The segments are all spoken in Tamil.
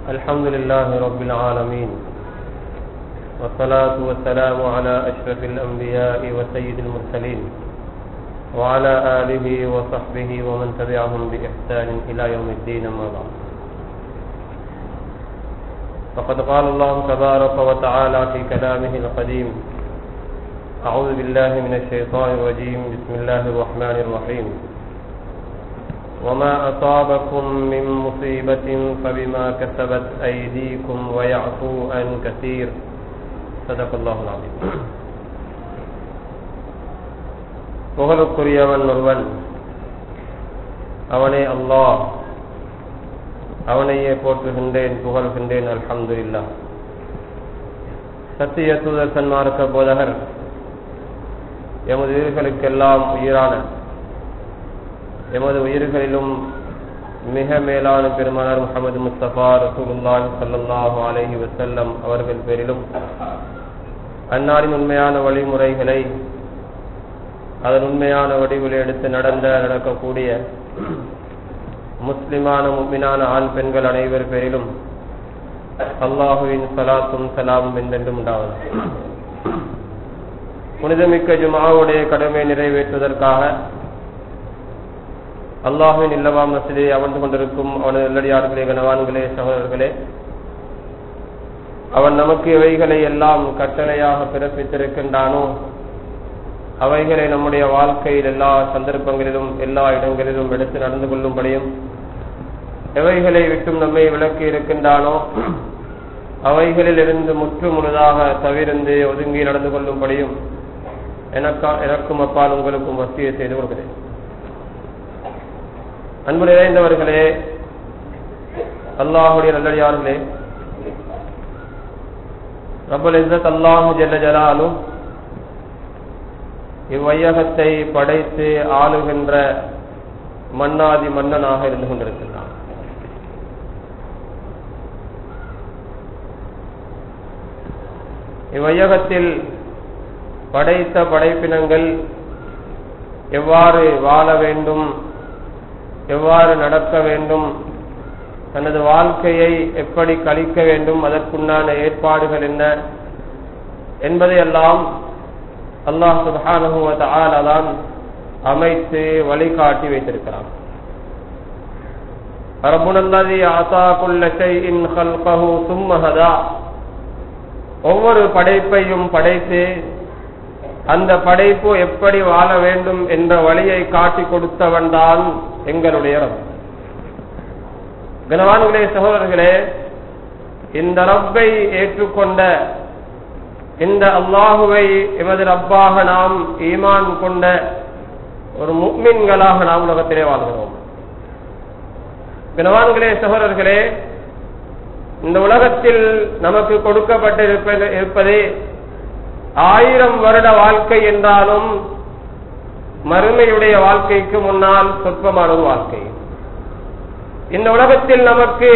الحمد لله رب العالمين والصلاة والسلام على أشرف الأنبياء وسيد المرسلين وعلى آله وصحبه ومن تبعهم بإحسان إلى يوم الدين أما بعد فقد قال الله تبارك وتعالى في كلامه القديم أعوذ بالله من الشيطان الرجيم بسم الله الرحمن الرحيم وما أصابكم من مصيبة فبما كسبت أيديكم ويعفو عن كثير صدق الله العظيم புகழுக்குரியவன் ஒருவன் அவனே அல்லாஹ் அவனையே போற்றுகின்றேன் புகழ்கின்றேன் அல்ஹம்து இல்லா சத்திய தூதர் சன்மார்க்க போதகர் எமது உயிர்களுக்கெல்லாம் உயிரான எமது உயிர்களிலும் மிக மேலான பெருமானார் முகமது முஸ்தபா ரசூலுல்லாஹி ஸல்லல்லாஹு அலைஹி வஸல்லம் அவர்கள் பேரிலும் அன்னாரின் உண்மையான வழிமுறைகளை அதன் உண்மையான வடிவில் எடுத்து நடந்த நடக்கக்கூடிய முஸ்லிமான முக்மினான ஆண் பெண்கள் அனைவர் பேரிலும் அல்லாஹுவின் சலாத்தும் சலாமும் என்றென்றும் உண்டாவது புனிதமிக்க ஜுமாவுடைய கடமை நிறைவேற்றுவதற்காக அல்லாஹுவின் இல்லவா மசிதை அமர்ந்து கொண்டிருக்கும் அவனது நல்லடியார்களே கனவான்களே சகோதரர்களே அவன் நமக்கு இவைகளை எல்லாம் கட்டளையாக பிறப்பித்திருக்கின்றானோ அவைகளை நம்முடைய வாழ்க்கையில் எல்லா சந்தர்ப்பங்களிலும் எல்லா இடங்களிலும் எடுத்து நடந்து கொள்ளும்படியும் எவைகளை விட்டும் நம்மை விளக்கி இருக்கின்றானோ அவைகளில் இருந்து முற்று முழுதாக தவிர்ந்து ஒதுங்கி நடந்து கொள்ளும்படியும் எனக்கா எனக்கும் அப்பால் உங்களுக்கும் வசதியை செய்து கொள்கிறேன் அன்பு நிறைந்தவர்களே அல்லாஹுடைய நல்லடியார்களே ரபுல் இஸ்ஸத் அல்லாஹு ஜல்ல ஜலாலும் இவ்வையகத்தை படைத்து ஆளுகின்ற மன்னாதி மன்னனாக இருந்து கொண்டிருக்கிறான் இவ்வையகத்தில் படைத்த படைப்பினங்கள் எவ்வாறு வாழ வேண்டும் எவ்வாறு நடக்க வேண்டும் தனது வாழ்க்கையை எப்படி கழிக்க வேண்டும் அதற்குண்டான ஏற்பாடுகள் என்ன என்பதையெல்லாம் அல்லாஹ் சுபானுதான் அமைத்து வழிகாட்டி வைத்திருக்கிறான் ஒவ்வொரு படைப்பையும் படைத்து அந்த படைப்பு எப்படி வாழ வேண்டும் என்ற வழியை காட்டி கொடுத்தவன் தான் எங்களுடைய ரப் கனவான்களே சகோதரர்களே இந்த ரப்பை ஏற்றுக்கொண்ட இந்த அல்லாஹுவை எமது ரப்பாக நாம் ஈமான் கொண்ட ஒரு முக்மின்களாக நாம் உலகத்திலே வாழ்கிறோம் கனவான்களே சகோதரர்களே இந்த உலகத்தில் நமக்கு கொடுக்கப்பட்டிருப்பது இருப்பதே ஆயிரம் வருட வாழ்க்கை என்றாலும் மறுமையுடைய வாழ்க்கைக்கு முன்னால் சொற்பமான ஒரு வாழ்க்கை இந்த உலகத்தில் நமக்கு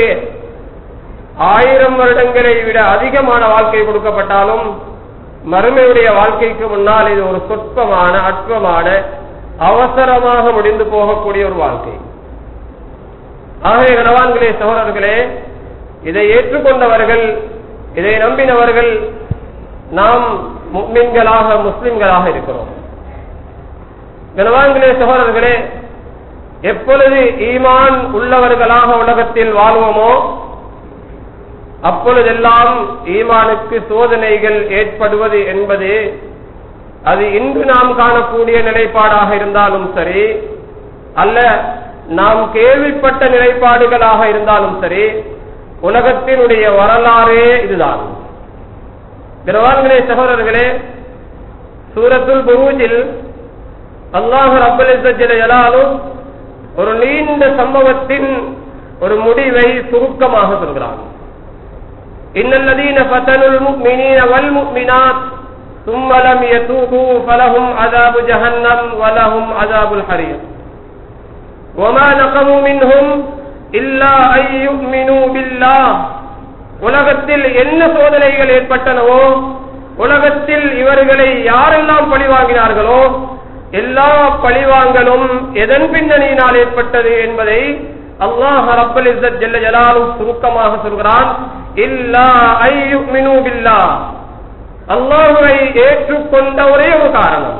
ஆயிரம் வருடங்களை விட அதிகமான வாழ்க்கை கொடுக்கப்பட்டாலும் மறுமையுடைய வாழ்க்கைக்கு முன்னால் இது ஒரு சொற்பமான அற்பமான அவசரமாக முடிந்து போகக்கூடிய ஒரு வாழ்க்கை ஆகவே கனவான்களே சகோதரர்களே இதை ஏற்றுக்கொண்டவர்கள் இதை நம்பினவர்கள் நாம் முக்மின்களாக முஸ்லிம்களாக இருக்கிறோம் கனவான்களே சகோதரர்களே எப்பொழுது ஈமான் உள்ளவர்களாக உலகத்தில் வாழ்வோமோ அப்பொழுதெல்லாம் ஈமானுக்கு சோதனைகள் ஏற்படுவது என்பது அது இன்று நாம் காணக்கூடிய நிலைப்பாடாக இருந்தாலும் சரி அல்ல நாம் கேள்விப்பட்ட நிலைப்பாடுகளாக இருந்தாலும் சரி உலகத்தினுடைய வரலாறே இதுதான் கிரவான்களே சகோதரர்களே சூரத்துல் புரூஜில் அல்லாஹு ரப்பலிசலாலும் ஒரு நீண்ட சம்பவத்தின் ஒரு முடிவை சுருக்கமாக சொல்கிறான் இன்னல்லதீன ஃபதனுல் முஃமினீன வல் முஃமினாத் ثم لم يتوبوا فلهم عذاب جهنم ولهم عذاب الحريق وما نقموا منهم إلا أن يؤمنوا بالله உலகத்தில் என்ன சோதனைகள் ஏற்பட்டனவோ உலகத்தில் இவர்களை யாரெல்லாம் பழிவாங்கினார்களோ எல்லா பழிவாங்கலும் எதன் பின்னணியினால் ஏற்பட்டது என்பதை அல்லாஹ் ரப்பல் இஸ்ஸத் ஜல்ல ஜலாலு சுருக்கமாக சொல்கிறான் இல்லா ஐயுமினு பில்லாஹ் அல்லாஹுவை ஏற்றுக்கொண்ட ஒரே ஒரு காரணம்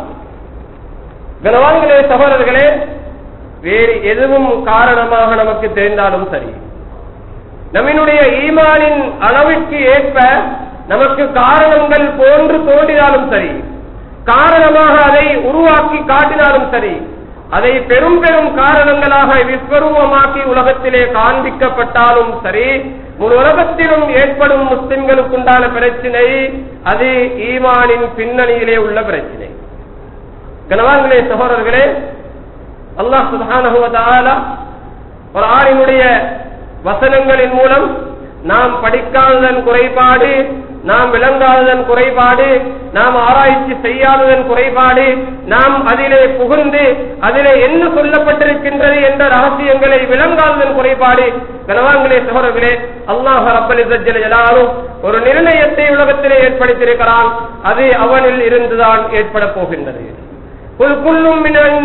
கனவான்களே சகோதரர்களே வேறு எதுவும் காரணமாக நமக்கு தெரிந்தாலும் சரி நம்மினுடைய ஈமானின் அளவிற்கு ஏற்ப நமக்கு காரணங்கள் போன்று தோன்றினாலும் சரி காரணமாக அதை உருவாக்கி காட்டினாலும் சரி அதை பெரும் பெரும் காரணங்களாக விஸ்வரூபமாக்கி உலகத்திலே காண்பிக்கப்பட்டாலும் சரி முழு உலகத்திலும் ஏற்படும் முஸ்லிம்களுக்குண்டான பிரச்சினை அது ஈமானின் பின்னணியிலே உள்ள பிரச்சினை கனவான்களே சகோதரர்களே அல்லாஹ் சுபானகுவதாலா ஒரு ஆணினுடைய வசனங்களின் மூலம் நாம் படிக்காததன் குறைபாடு நாம் விளங்காததன் குறைபாடு நாம் ஆராய்ச்சி செய்யாததன் குறைபாடு நாம் அதிலே புகுந்து அதிலே என்ன சொல்லப்பட்டிருக்கின்றது என்ற ரகசியங்களை விளங்காததன் குறைபாடு கனவான்களே சகோதரர்களே அல்லாஹ் ரப்பல் ஜலாலும் ஒரு நிர்ணயத்தை உலகத்திலே ஏற்படுத்தியிருக்கிறான் அது அவனில் இருந்துதான் ஏற்பட போகின்றது குல் குல்லும்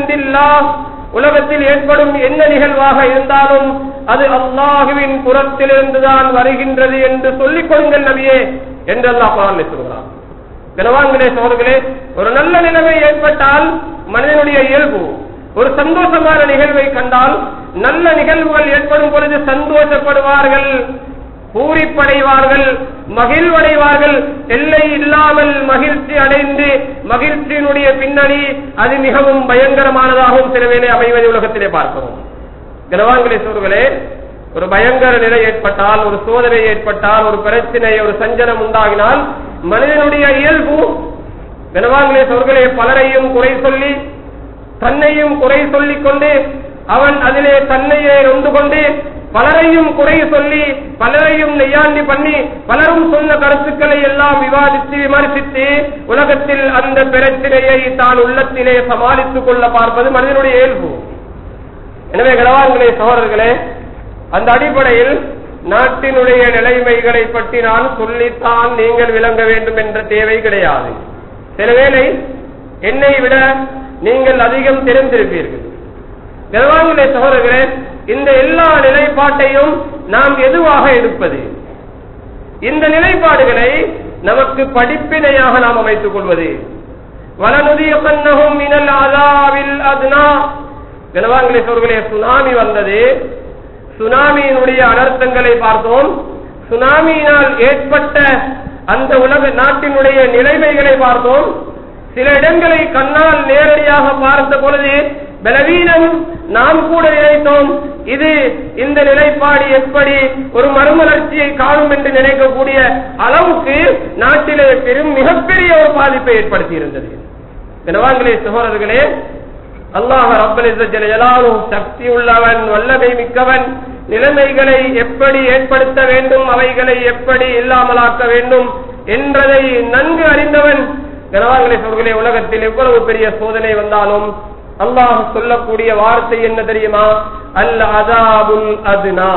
உலகத்தில் ஏற்படும் என்ன நிகழ்வாக இருந்தாலும் அது அல்லாஹுவின் புறத்திலிருந்துதான் வருகின்றது என்று சொல்லிக் கொடுங்கள் நபியே என்று அல்லாஹ் குரான் சொல்கிறான் கனவான்களே சோழர்களே ஒரு நல்ல நிலைமை ஏற்பட்டால் மனிதனுடைய இயல்பு ஒரு சந்தோஷமான நிகழ்வை கண்டால் நல்ல நிகழ்வுகள் ஏற்படும் பொழுது சந்தோஷப்படுவார்கள் பூரிப்படைவார்கள் மகிழ்வடைவார்கள் எல்லை இல்லாமல் மகிழ்ச்சி அடைந்து மகிழ்ச்சியினுடைய பின்னணி அது மிகவும் பயங்கரமானதாகவும் சில வேலை அமைவதை உலகத்திலே பார்க்கிறோம் கனவான்களே சோர்களே ஒரு பயங்கர நிலை ஏற்பட்டால் ஒரு சோதனை ஏற்பட்டால் ஒரு பிரச்சனை ஒரு சஞ்சலம் உண்டாகினால் மனிதனுடைய இயல்பு கனவான்களே சோர்களே பலரையும் குறை சொல்லி தன்னையும் குறை சொல்லிக் கொண்டு அவன் அதிலே தன்னையே நொந்து கொண்டு பலரையும் குறை சொல்லி பலரையும் நெய்யாண்டி பண்ணி பலரும் சொன்ன கருத்துக்களை எல்லாம் விவாதித்து விமர்சித்து உலகத்தில் அந்த பிரச்சனையை தான் உள்ளத்திலே சமாளித்துக் கொள்ள பார்ப்பது மனிதனுடைய இயல்பு எனவே கனவான்களே சகோதரர்களே அந்த அடிப்படையில் நாட்டினுடைய நிலைமைகளை பற்றி நான் சொல்லித்தான் நீங்கள் விளங்க வேண்டும் என்ற தேவை கிடையாது சிலவேளை என்னை விட நீங்கள் அதிகம் தெரிந்திருப்பீர்கள் கனவான்களே சகோதரர்களே இந்த எல்லா நிலைப்பாட்டையும் நாம் எதுவாக எடுப்பது இந்த நிலைப்பாடுகளை நமக்கு படிப்பினையாக நாம் அமைத்துக் கொள்வது வலனுதியகன்னஹும் மினல் அதாவில் அத்னா கனவான்களே சோர்களே சுனாமி வந்தது சுனாமியினுடைய அனர்த்தங்களை பார்த்தோம் சுனாமியினால் ஏற்பட்ட அந்த உலக நாட்டினுடைய நிலைமைகளை பார்த்தோம் சில இடங்களை கண்ணால் நேரடியாக பார்த்த பொழுது பலவீனம் நாம் கூட நினைத்தோம் இது இந்த நிலைப்பாடு எப்படி ஒரு மறுமலர்ச்சியை காணும் என்று நினைக்கக்கூடிய அளவுக்கு நாட்டிலே பெரும் மிகப்பெரிய ஒரு பாதிப்பை ஏற்படுத்தி இருந்தது கனவான்களே சகோதரர்களே அல்லாஹ் ரப்பலிசலாலும் சக்தி உள்ளவன் வல்லமை மிக்கவன் நிலைமைகளை எப்படி ஏற்படுத்த வேண்டும் அவைகளை எப்படி இல்லாமலாக்க வேண்டும் என்றதை நன்கு அறிந்தவன் கனவான்களே சோர்களே உலகத்தில் எவ்வளவு பெரிய சோதனை வந்தாலும் அல்லாஹ் சொல்லக்கூடிய வார்த்தை என்ன தெரியுமா அல் அதாபுல் அதுனா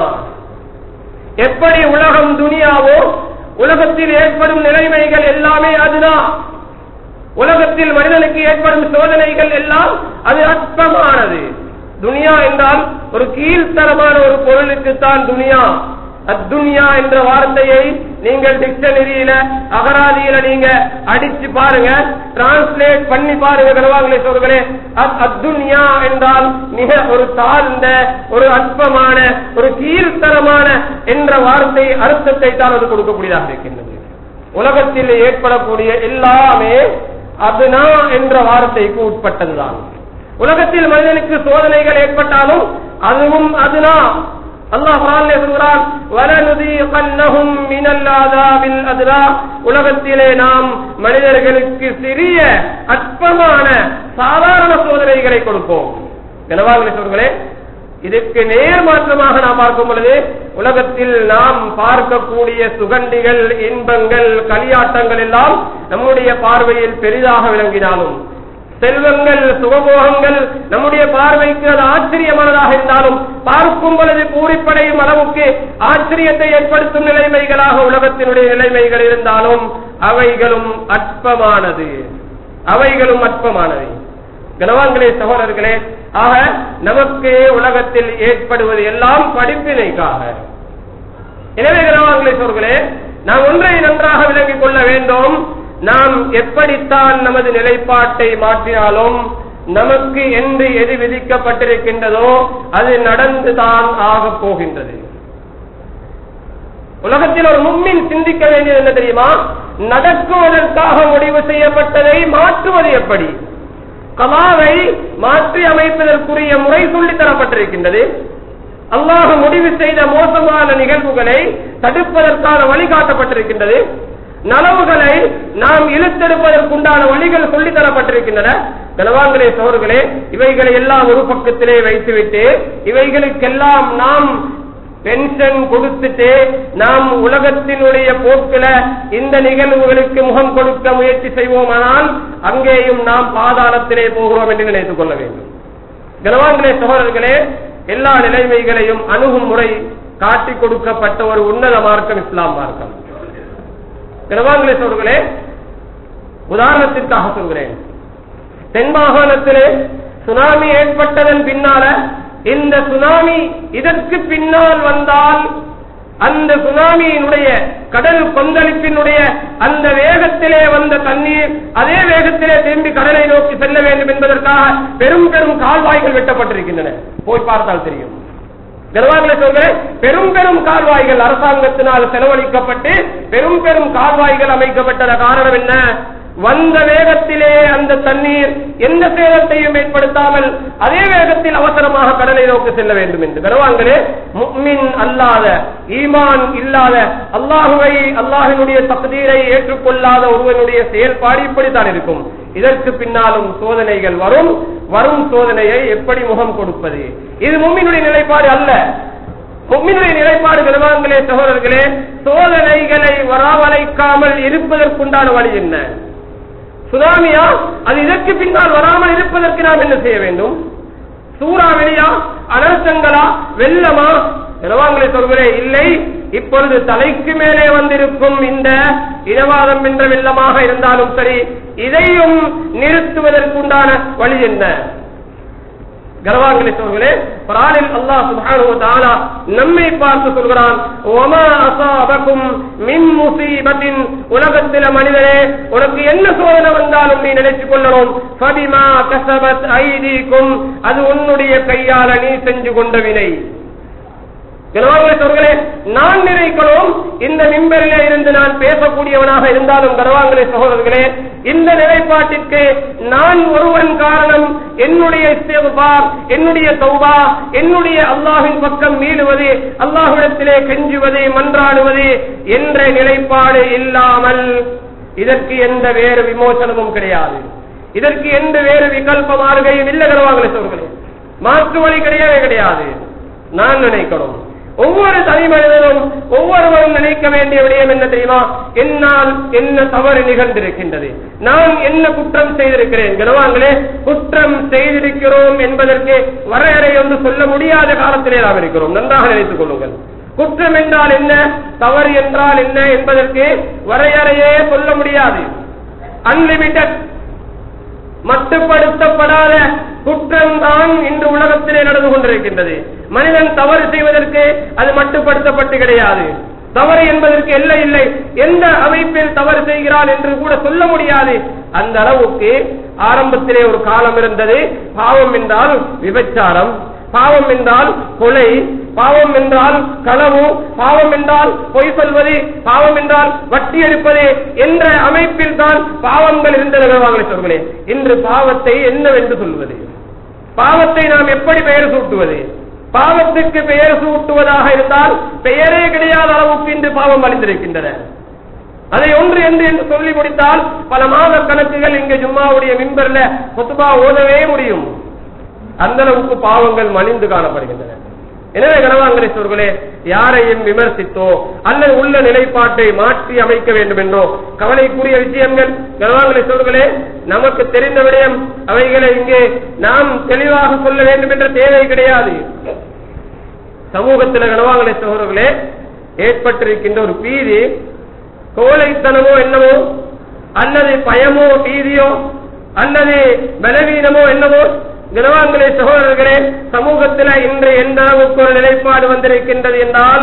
எப்படி உலகம் துனியாவோ உலகத்தில் ஏற்படும் நிலைமைகள் எல்லாமே அதுதான் உலகத்தில் மனிதனுக்கு ஏற்படும் சோதனைகள் எல்லாம் அது அற்பமானது துனியா என்றால் ஒரு கீழ்த்தரமான ஒரு பொருளுக்கு தான் துனியா அத்துன்யா என்ற வார்த்தையை நீங்கள் டிக்ஷனரியில அகராதியில நீங்க அடிச்சு பாருங்க டிரான்ஸ்லேட் பண்ணி பாருங்க கனவாங்களே சொல்களே அத்துன்யா என்றால் மிக ஒரு தாழ்ந்த ஒரு அற்பமான ஒரு கீழ்த்தரமான என்ற வார்த்தை அர்த்தத்தை தான் அது கொடுக்கக்கூடியதாக இருக்கின்றது உலகத்தில் ஏற்படக்கூடிய எல்லாமே அதுனா என்ற வார்த்தைக்கு உட்பட்டதுதான் உலகத்தில் மனிதனுக்கு சோதனைகள் ஏற்பட்டாலும் அதுவும் அதுனா அல்லாஹ் சொல்கிறான் வலனுதீகன்னஹும் மினல் ஆதாபில் அதுரா உலகத்திலே நாம் மனிதர்களுக்கு சிறிய அற்பமான சாதாரண சோதனைகளை கொடுப்போம் கனவாங்களே சொல்களே இதுக்கு நேர் மாற்றமாக நாம் பார்க்கும் பொழுது உலகத்தில் நாம் பார்க்கக்கூடிய சுகண்டிகள் இன்பங்கள் களியாட்டங்கள் எல்லாம் நம்முடைய பார்வையில் பெரிதாக விளங்கினாலும் செல்வங்கள் சுகபோகங்கள் நம்முடைய பார்வைக்கு அது ஆச்சரியமானதாக இருந்தாலும் பார்க்கும் பொழுது பூரிப்படையும் அளவுக்கு ஆச்சரியத்தை ஏற்படுத்தும் நிலைமைகளாக உலகத்தினுடைய நிலைமைகள் இருந்தாலும் அவைகளும் அற்பமானது அவைகளும் அற்பமானது கனவான்களே சகோதரர்களே ஆக நமக்கு உலகத்தில் ஏற்படுவது எல்லாம் படிப்பினைக்காக எனவே கிரவாங்களே சோர்களே நாம் ஒன்றை நன்றாக விளங்கிக் கொள்ள வேண்டும் நாம் எப்படித்தான் நமது நிலைப்பாட்டை மாற்றினாலும் நமக்கு என்று எது விதிக்கப்பட்டிருக்கின்றதோ அது நடந்துதான் ஆகப் போகின்றது உலகத்தில் ஒரு மும்மின் சிந்திக்க வேண்டியது என்ன தெரியுமா நடக்குவதற்காக முடிவு செய்யப்பட்டதை மாற்றுவது எப்படி கலாவை மாற்றி அமைப்பதற்குரிய முறை சொல்லித் தரப்பட்டிருக்கின்றது அல்லாஹ் முடிவு செய்த மோசமான நிகழ்வுகளை தடுப்பதற்கான வழிகாட்டப்பட்டிருக்கின்றது நலவுகளை நாம் இழுத்தெடுப்பதற்குண்டான வழிகள் சொல்லித் தரப்பட்டிருக்கின்றன கனவாங்களே சோர்களே இவைகளை எல்லாம் ஒரு பக்கத்திலே வைத்துவிட்டு இவைகளுக்கெல்லாம் நாம் பென்ஷன் கொடுத்துட்டு நாம் உலகத்தினுடைய போக்கில இந்த நிகழ்வுகளுக்கு முகம் கொடுக்க முயற்சி செய்வோமானால் அங்கேயும் நாம் பாதாளத்திலே போகிறோம் என்று நினைத்துக் கொள்ள வேண்டும் கனவாங்களே சகோதரர்களே எல்லா நிலைமைகளையும் அணுகும் முறை காட்டிக் கொடுக்கப்பட்ட ஒரு உன்னத மார்க்கம் இஸ்லாம் மார்க்கம் கனவாங்களே சகோதரர்களே உதாரணத்திற்காக சொல்கிறேன் தென் மாகாணத்திலே சுனாமி ஏற்பட்டதன் பின்னால இந்த சுனாமி இதற்கு பின்னால் வந்தால் அந்த சுனாமியினுடைய கடல் கொந்தளிப்பினுடைய அந்த வேகத்திலே வந்த தண்ணீர் அதே வேகத்திலே திரும்பி கடலை நோக்கி செல்ல வேண்டும் என்பதற்காக பெரும் பெரும் கால்வாய்கள் வெட்டப்பட்டிருக்கின்றன போய் பார்த்தால் தெரியும் நிர்வாகங்களை சொல்கிறேன் பெரும் பெரும் கால்வாய்கள் அரசாங்கத்தினால் செலவழிக்கப்பட்டு பெரும் பெரும் கால்வாய்கள் அமைக்கப்பட்டத காரணம் என்ன வந்த வேகத்திலே அந்த தண்ணீர் எந்த சேதத்தையும் ஏற்படுத்தாமல் அதே வேகத்தில் அவசரமாக கடலை நோக்கி செல்ல வேண்டும் என்று கருவாங்களே முக்மின் அல்லாத ஈமான் இல்லாத அல்லாஹுவை அல்லாஹினுடைய தகுதீரை ஏற்றுக்கொள்ளாத ஒருவனுடைய செயல்பாடு இப்படித்தான் இருக்கும் இதற்கு பின்னாலும் சோதனைகள் வரும் வரும் சோதனையை எப்படி முகம் கொடுப்பது இது மும்மினுடைய நிலைப்பாடு அல்ல முக்மினுடைய நிலைப்பாடு கருவாங்களே சகோதரர்களே சோதனைகளை வரவழைக்காமல் இருப்பதற்குண்டான வழி என்ன சுனாமியா அது இதற்கு பின்னால் வராமல் இருப்பதற்கு நாம் என்ன செய்ய வேண்டும் சூறாவளியா அனர்த்தங்களா வெள்ளமா இரவாங்களை சொல்கிறேன் இல்லை இப்பொழுது தலைக்கு மேலே வந்திருக்கும் இந்த இனவாதம் என்ற வெள்ளமாக இருந்தாலும் சரி இதையும் நிறுத்துவதற்குண்டான வழி என்ன கர்வாங்களை சொல்கிறே குரானில் அல்லாஹ் சுப்ஹானஹு வ தஆலா நம்மை பார்த்து சொல்கிறான் வமா அஸாபகும் மின் முஸீபத்தின் உலகத்தில மனிதரே உனக்கு என்ன சோதனை வந்தாலும் நீ நினைத்துக் கொள்ளணும் ஃபபிமா கஸபத் ஐதீக்கும் அது உன்னுடைய கையால நீ செஞ்சு கொண்ட வினை கனவாங்களே சோர்களே நான் நினைக்கிறோம் இந்த மிம்பரிலே இருந்து நான் பேசக்கூடியவனாக இருந்தாலும் கனவாங்களே சகோதரர்களே இந்த நிலைப்பாட்டிற்கு நான் ஒருவன் காரணம் என்னுடைய இஸ்திக்பார், என்னுடைய தௌபா என்னுடைய அல்லாஹின் பக்கம் மீளுவது அல்லாஹ்விடத்திலே கெஞ்சுவது மன்றாடுவது என்ற நிலைப்பாடு இல்லாமல் இதற்கு எந்த வேறு விமோசனமும் கிடையாது இதற்கு எந்த வேறு விகல்ப மாறுகையும் இல்லை கனவாங்களே சோர்களே மாற்று வழி கிடையவே கிடையாது நான் நினைக்கிறோம் ஒவ்வொரு தனி மனிதனும் ஒவ்வொருவரும் நினைக்க வேண்டிய விடயம் என்ன தெரியுமா என்னால் என்ன தவறு நிகழ்ந்திருக்கின்றது நான் என்ன குற்றம் செய்திருக்கிறேன் கனவாங்களே குற்றம் செய்திருக்கிறோம் என்பதற்கு வரையறை ஒன்று சொல்ல முடியாத காலத்திலே நாம் இருக்கிறோம் நன்றாக நினைத்துக் கொள்ளுங்கள் குற்றம் என்றால் என்ன தவறு என்றால் என்ன என்பதற்கு வரையறையே சொல்ல முடியாது அன்லிமிட்டட் மட்டுப்படுத்தப்படாத குற்றம்தான் இன்று உலகத்திலே நடந்து கொண்டிருக்கின்றது மனிதன் தவறு செய்வதற்கு அது மட்டுப்படுத்தப்பட்டு கிடையாது தவறு என்பதற்கு எல்லை இல்லை எந்த அமைப்பில் தவறு செய்கிறான் என்று கூட சொல்ல முடியாது அந்த அளவுக்கு ஆரம்பத்திலே ஒரு காலம் இருந்தது பாவம் என்றால் விபச்சாரம் பாவம் என்றால் கொலை பாவம் என்றால் களவு பாவம் என்றால் பொய் சொல்வது பாவம் என்றால் வட்டி எடுப்பது என்ற அமைப்பில் தான் பாவங்கள் இருந்தன சொல்கிறேன் இன்று பாவத்தை என்னவென்று சொல்வது பாவத்தை நாம் எப்படி பெயர் சூட்டுவது பாவத்துக்கு பெயர் சூட்டுவதாக இருந்தால் பெயரே கிடையாத அளவுக்கு இன்று பாவம் அழிந்திருக்கின்றன அதை ஒன்று என்று என்று சொல்லி முடித்தால் பல மாத கணக்குகள் இங்கு ஜும்மாவுடைய மின்பர்ல கொத்துபா ஓதவே முடியும் அந்த அளவுக்கு பாவங்கள் மலிந்து காணப்படுகின்றன எனவே கனவாங்கரேஸ்வர்களே யாரையும் விமர்சித்தோ அல்லது உள்ள நிலைப்பாட்டை மாற்றி அமைக்க வேண்டும் என்றோ கவலைக்குரிய விஷயங்கள் கனவாங்கரேஸ்வர்களே நமக்கு தெரிந்த விடயம் அவைகளை இங்கே நாம் தெளிவாக சொல்ல வேண்டும் என்ற தேவை கிடையாது சமூகத்தில் கனவாங்கலை சகோதரர்களே ஏற்பட்டிருக்கின்ற ஒரு பீதி கோழைத்தனமோ என்னவோ அல்லது பயமோ பீதியோ அல்லது பலவீனமோ என்னவோ கனவான்களே சகோதரர்களே சமூகத்தில் இன்று எந்த அளவுக்கு ஒரு நிலைப்பாடு வந்திருக்கின்றது என்றால்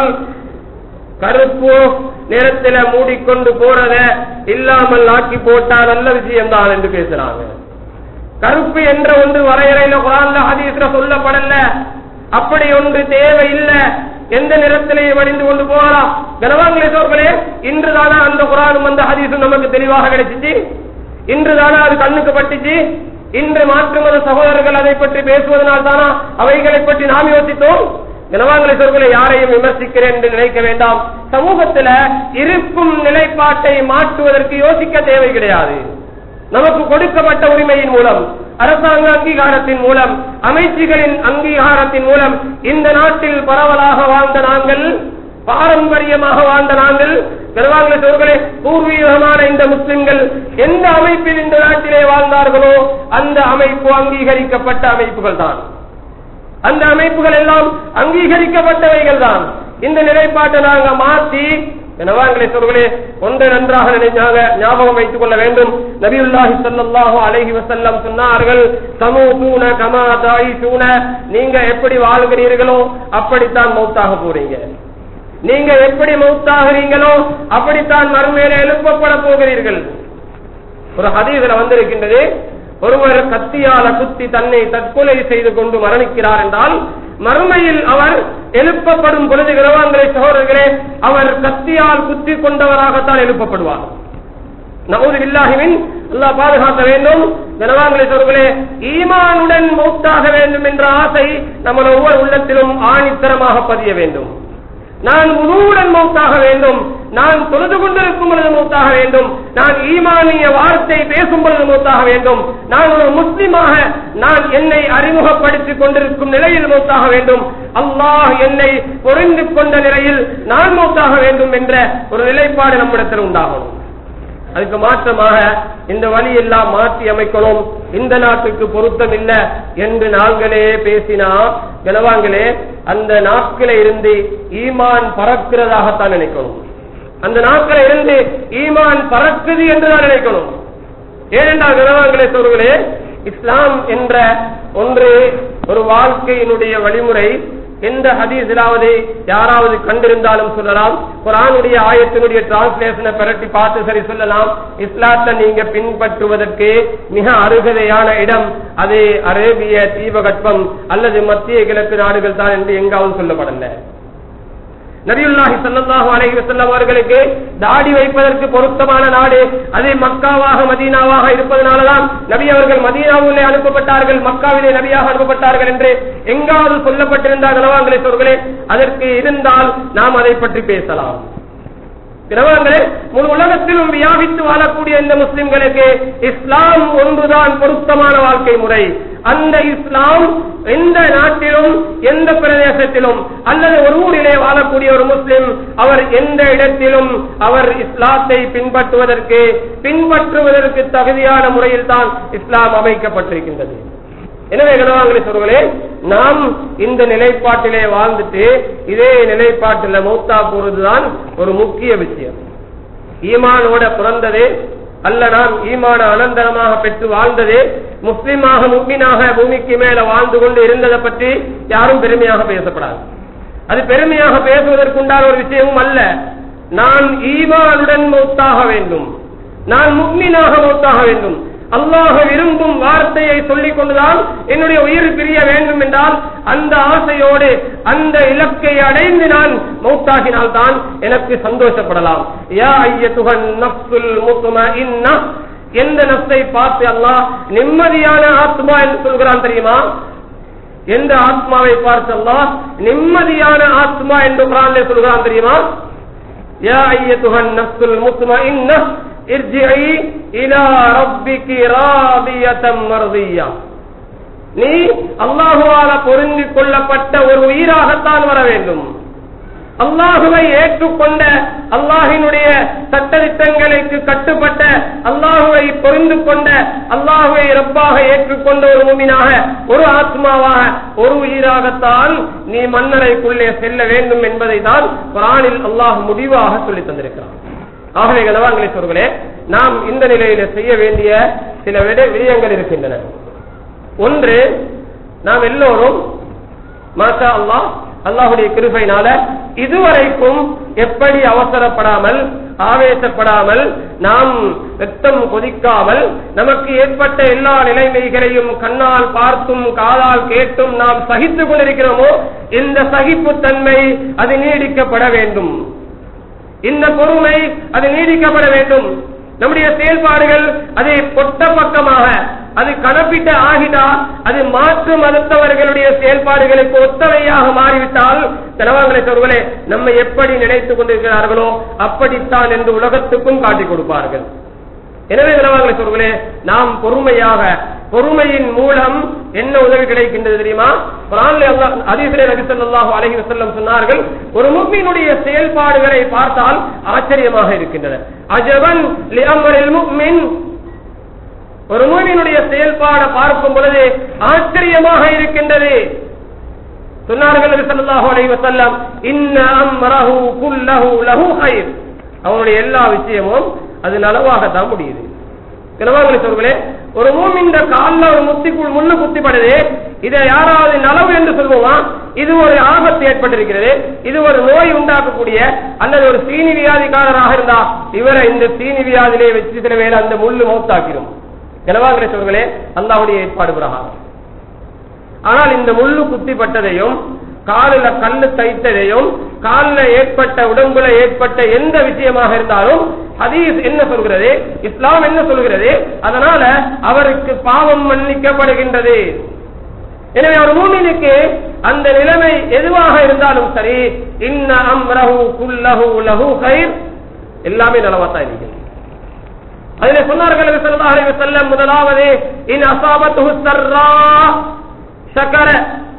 கருப்பு நிறத்தில மூடிக்கொண்டு போறத இல்லாமல் ஆக்கி போட்டா நல்ல விஷயம்தான் என்று பேசுறாங்க கருப்பு என்ற ஒன்று வரையறையில குரான்ல ஹதீஸ்ல சொல்லப்படல அப்படி ஒன்று தேவை இல்ல எந்த நிறத்திலேயே வடிந்து கொண்டு போகலாம் கனவாங்களே சோர்களே இன்றுதானா அந்த குரானும் அந்த ஹதீஸும் நமக்கு தெளிவாக கிடைச்சிச்சு இன்றுதானா அது கண்ணுக்கு பட்டுச்சு இன்று மாற்று மத சகோதரர்கள் அதை பற்றி பேசுவதனால் தானா அவைகளை பற்றி நாம் யோசித்தோம் கனவாங்களை சொற்களை யாரையும் விமர்சிக்கிறேன் என்று நினைக்க வேண்டாம் சமூகத்துல இருக்கும் நிலைப்பாட்டை மாற்றுவதற்கு யோசிக்க தேவை கிடையாது நமக்கு கொடுக்கப்பட்ட உரிமையின் மூலம் அரசாங்க அங்கீகாரத்தின் மூலம் அமைச்சுகளின் அங்கீகாரத்தின் மூலம் இந்த நாட்டில் பரவலாக வாழ்ந்த நாங்கள் பாரம்பரியமாக வாழ்ந்த நாங்கள் பெருவாங்கள சோர்களே பூர்வீகமான இந்த முஸ்லிம்கள் எந்த அமைப்பில் இந்த நாட்டிலே வாழ்ந்தார்களோ அந்த அமைப்பு அங்கீகரிக்கப்பட்ட அமைப்புகள் தான் அந்த அமைப்புகள் எல்லாம் அங்கீகரிக்கப்பட்டவைகள் தான் இந்த நிலைப்பாட்டை நாங்க மாற்றி நவாங்களே சொல்களே ஒன்றை நன்றாக நினைச்சாங்க ஞாபகம் வைத்துக் கொள்ள வேண்டும் நபியுல்லாஹி ஸல்லல்லாஹு அலைஹி வஸல்லம் சொன்னார்கள் சமூதூன கமா தாயிசூன நீங்க எப்படி வாழ்கிறீர்களோ அப்படித்தான் மௌத்தாக போறீங்க நீங்க எப்படி மௌத்தாகிறீங்களோ அப்படித்தான் மறுமையில எழுப்பப்பட போகிறீர்கள் ஒரு ஹதீஸ்ல வந்திருக்கின்றது ஒருவர் கத்தியால குத்தி தன்னை தற்கொலை செய்து கொண்டு மரணிக்கிறார் என்றால் மறுமையில் அவர் எழுப்பப்படும் பொழுது கிரவான்களை சகோதரர்களே அவர் கத்தியால் குத்தி கொண்டவராகத்தான் எழுப்பப்படுவார் நவூது இல்லாஹிவின் அல்லாஹ் பாதுகாக்க வேண்டும் கனவான்களை சோர்களே ஈமானுடன் மௌத்தாக வேண்டும் என்ற ஆசை நம்ம ஒவ்வொரு உள்ளத்திலும் ஆணித்தரமாக பதிய வேண்டும் நான் உருவுடன் மௌத்தாக வேண்டும் நான் தொழுது கொண்டிருக்கும் பொழுது மௌத்தாக வேண்டும் நான் ஈமானிய வார்த்தை பேசும் பொழுது மௌத்தாக வேண்டும் நான் ஒரு முஸ்லிமாக நான் என்னை அறிமுகப்படுத்திக் கொண்டிருக்கும் நிலையில் மௌத்தாக வேண்டும் அல்லாஹ் என்னை பொறிந்து கொண்ட நிலையில் நான் மௌத்தாக வேண்டும் என்ற ஒரு நிலைப்பாடு நம்மிடத்தில் உண்டாகும் அதுக்கு மாற்றமாக இந்த வழி எல்லாம் மாற்றி அமைக்கணும் இந்த நாட்டுக்கு பொருத்தம் இல்ல என்று நாங்களே பேசினா கனவாங்களே அந்த நாட்கள இருந்து ஈமான் பறக்கிறதாகத்தான் நினைக்கணும் அந்த நாட்கள இருந்து ஈமான் பறக்குது என்றுதான் நினைக்கணும் ஏனென்றால் கனவாங்களே சொல்களே இஸ்லாம் என்ற ஒன்று ஒரு வாழ்க்கையினுடைய வழிமுறை எந்த ஹதீஸிலாவது யாராவது கண்டிருந்தாலும் சொல்லலாம் குரானுடைய ஆயத்தினுடைய டிரான்ஸ்லேஷனை பெரட்டி பார்த்து சரி சொல்லலாம் இஸ்லாத்தை நீங்க பின்பற்றுவதற்கு மிக அருகதையான இடம் அது அரேபிய தீபகற்பம் அல்லது மத்திய கிழக்கு நாடுகள் தான் என்று எங்காவது சொல்லப்படல நபியுல்லாஹி ஸல்லல்லாஹு அலைஹி வஸல்லம் அவர்களுக்கு தாடி வைப்பதற்கு பொருத்தமான நாடு அது மக்காவாக மதீனாவாக இருப்பதனாலதான் நபி அவர்கள் மதீனாவிலே அனுப்பப்பட்டார்கள் மக்காவிலே நபியாக அனுப்பப்பட்டார்கள் என்று எங்காவது சொல்லப்பட்டிருந்தால் நலவாங்களே சொல்களே அதற்கு இருந்தால் நாம் அதை பற்றி பேசலாம் கிரவங்களே முழு உலகத்திலும் வியாபித்து வாழக்கூடிய இந்த முஸ்லிம்களுக்கு இஸ்லாம் ஒன்றுதான் பொருத்தமான வாழ்க்கை முறை அந்த இஸ்லாம் எந்த நாட்டிலும் எந்த பிரதேசத்திலும் அல்லது ஒரு ஊரிலே வாழக்கூடிய ஒரு முஸ்லிம் அவர் எந்த இடத்திலும் அவர் இஸ்லாத்தை பின்பற்றுவதற்கு பின்பற்றுவதற்கு தகுதியான முறையில் தான் இஸ்லாம் அமைக்கப்பட்டிருக்கின்றது எனவே கனவாங்களே சொல்களே நாம் இந்த நிலைப்பாட்டிலே வாழ்ந்துட்டு இதே நிலைப்பாட்டில் மௌத்தா போறதுதான் ஒரு முக்கிய விஷயம் ஈமானோட பிறந்தது அல்ல நாம் ஈமான அனந்தரமாக பெற்று வாழ்ந்தது முஸ்லிமாக முக்மீனாக பூமிக்கு மேல வாழ்ந்து கொண்டு இருந்ததை பற்றி யாரும் பெருமையாக பேசப்படாது அது பெருமையாக பேசுவதற்குண்டான ஒரு விஷயமும் அல்ல நான் ஈமானுடன் மௌத்தாக வேண்டும் நான் முக்மீனாக மௌத்தாக வேண்டும் அல்லாஹ் விரும்பும் வார்த்தையை சொல்லிக் கொண்டுதான் என்னுடைய உயிர் பிரிய வேண்டும் என்றால் அந்த ஆசையோடு அந்த இலக்கை அடைந்து நான் மௌத்தாகினால் தான் எனக்கு சந்தோஷப்படலாம் யா ஐயத்துகன் நஃப்சுல் முத்மஇன்னா எந்த நஃப்ஸை பார்த்து அல்லாஹ் நிம்மதியான ஆத்மா என்று சொல்கிறான் தெரியுமா எந்த ஆத்மாவை பார்த்து அல்லாஹ் நிம்மதியான ஆத்மா என்று குரானிலே சொல்கிறான் தெரியுமா யா ஐயத்துகன் நஃப்சுல் முத்மஇன்னா ارجعي الى ربك راضية مرضية நீ அல்லாஹுவால பொருந்திக் கொள்ளப்பட்ட ஒரு உயிராகத்தான் வர வேண்டும் அல்லாஹுவை ஏற்றுக்கொண்ட அல்லாஹினுடைய சட்டதிட்டங்களுக்கு கட்டுப்பட்ட அல்லாஹுவை பொருந்து கொண்ட அல்லாஹுவை ரப்பாக ஏற்றுக்கொண்ட ஒரு முமினாக ஒரு ஆத்மாவாக ஒரு உயிராகத்தான் நீ மன்னரைக்குள்ளே செல்ல வேண்டும் என்பதை தான் குரானில் அல்லாஹ் முடிவாக சொல்லித் தந்திருக்கிறான் ஆகவே கனவாங்களை சொல்களே நாம் இந்த நிலையில செய்ய வேண்டிய சில விட விடயங்கள் இருக்கின்றன ஒன்று நாம் எல்லோரும் மாஷா அல்லாஹ் அல்லாஹுடைய கிருபையினால இதுவரைக்கும் எப்படி அவசரப்படாமல் ஆவேசப்படாமல் நாம் ரத்தம் கொதிக்காமல் நமக்கு ஏற்பட்ட எல்லா நிலைமைகளையும் கண்ணால் பார்த்தும் காதால் கேட்டும் நாம் சகித்துக் கொண்டிருக்கிறோமோ இந்த சகிப்புத்தன்மை அது நீடிக்கப்பட வேண்டும் இந்த பொறுமை அது நீடிக்கப்பட வேண்டும் நம்முடைய செயல்பாடுகள் அது பொட்ட பக்கமாக அது கணப்பிட்ட ஆகிட்டா அது மாற்று மதத்தவர்களுடைய செயல்பாடுகளுக்கு ஒத்தவையாக மாறிவிட்டால் கனவாங்களை சொல்களே நம்ம எப்படி நினைத்துக் கொண்டிருக்கிறார்களோ அப்படித்தான் என்று உலகத்துக்கும் காட்டிக் கொடுப்பார்கள் எனவே கனவாங்களை சொல்களே நாம் பொறுமையாக பொறுமையின் மூலம் என்ன உதவி கிடைக்கின்றது தெரியுமா குரான்ல அல்லாஹ் ஹதீஸிலே நபி ஸல்லல்லாஹு அலைஹி வஸல்லம் சொன்னார்கள் ஒரு முஃமினுடைய செயல்பாடுகளை பார்த்தால் ஆச்சரியமாக இருக்கின்றன அஜபன் லிஅம்ரில் முஃமின் ஒரு மூமினுடைய செயல்பாடை பார்க்கும் பொழுது ஆச்சரியமாக இருக்கின்றது சொன்னார்கள் நபி ஸல்லல்லாஹு அலைஹி வஸல்லம் இன்ன அம்ரஹு குல்லஹு லஹு கைர் அவனுடைய எல்லா விஷயமும் அது நலவாக தான் முடியுது கிரவாங்களை சொல்களே ஒரு மூமின்ற காலில் ஒரு முத்திக்குள் முள்ளு குத்திப்படுது இதை யாராவது நலவு என்று சொல்லுவோமா இது ஒரு ஆபத்து ஏற்பட்டிருக்கிறது இது ஒரு நோய் உண்டாக்கக்கூடிய அல்லது ஒரு சீனி வியாதிக்காரராக இருந்தா இவரை இந்த சீனி வியாதிலே வச்சு சில வேலை அந்த முள்ளு மௌத்தாக்கிடும் கிரவாங்களை சொல்களே அல்லாவுடைய ஏற்பாடு பிரகாரம் ஆனால் இந்த முள்ளு குத்திப்பட்டதையும் காலில் கல்லு தைத்ததையும் காலில் ஏற்பட்ட உடம்புல ஏற்பட்ட எந்த விஷயமாக இருந்தாலும் ஹதீஸ் என்ன சொல்கிறது இஸ்லாம் என்ன சொல்கிறது அதனால அவருக்கு பாவம் மன்னிக்கப்படுகின்றது எனவே ஒரு மூமினுக்கு அந்த நிலைமை எதுவாக இருந்தாலும் சரி இன்ன அம்ரஹு குல்லஹு லஹு கைர் எல்லாமே நலவாத்தான் இருக்கிறது அதிலே சொன்னார்கள் நபி ஸல்லல்லாஹு அலைஹி வஸல்லம் முதலாவது இன் அஸாபத்துஹு சர்ரா ஷக்கர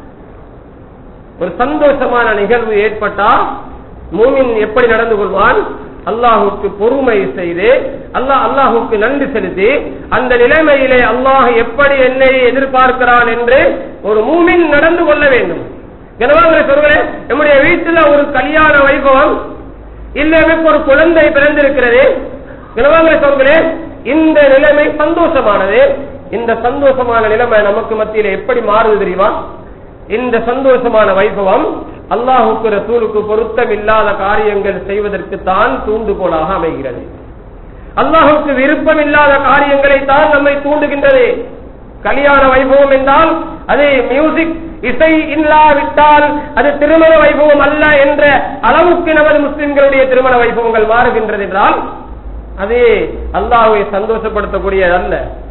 ஒரு சந்தோஷமான நிகழ்வு ஏற்பட்டா மூமின் எப்படி நடந்து கொள்வான் அல்லாஹுக்கு பொறுமை செய்து அல்லாஹ் அல்லாஹுக்கு நன்றி செலுத்தி அந்த நிலைமையிலே அல்லாஹ் எப்படி என்னை எதிர்பார்க்கிறான் என்று ஒரு மூமின் நடந்து கொள்ள வேண்டும் கனவாங்களை சொல்கிறேன் நம்முடைய வீட்டில் ஒரு கல்யாண வைபவம் இல்ல எனக்கு ஒரு குழந்தை பிறந்திருக்கிறது கனவாங்களை சொல்கிறேன் இந்த நிலைமை சந்தோஷமானது இந்த சந்தோஷமான நிலைமை நமக்கு மத்தியில் எப்படி மாறுது தெரியுமா இந்த சந்தோஷமான வைபவம் அல்லாஹுக்கு ரசூலுக்கு பொருத்தம் இல்லாத காரியங்கள் செய்வதற்கு தான் தூண்டுகோலாக அமைகிறது அல்லாஹுக்கு விருப்பம் இல்லாத காரியங்களை தான் நம்மை தூண்டுகின்றது கல்யாண வைபவம் என்றால் அது மியூசிக் இசை இல்லாவிட்டால் அது திருமண வைபவம் அல்ல என்ற அளவுக்கு நமது முஸ்லிம்களுடைய திருமண வைபவங்கள் மாறுகின்றது என்றால் அது அல்லாஹுவை சந்தோஷப்படுத்தக்கூடியது அல்ல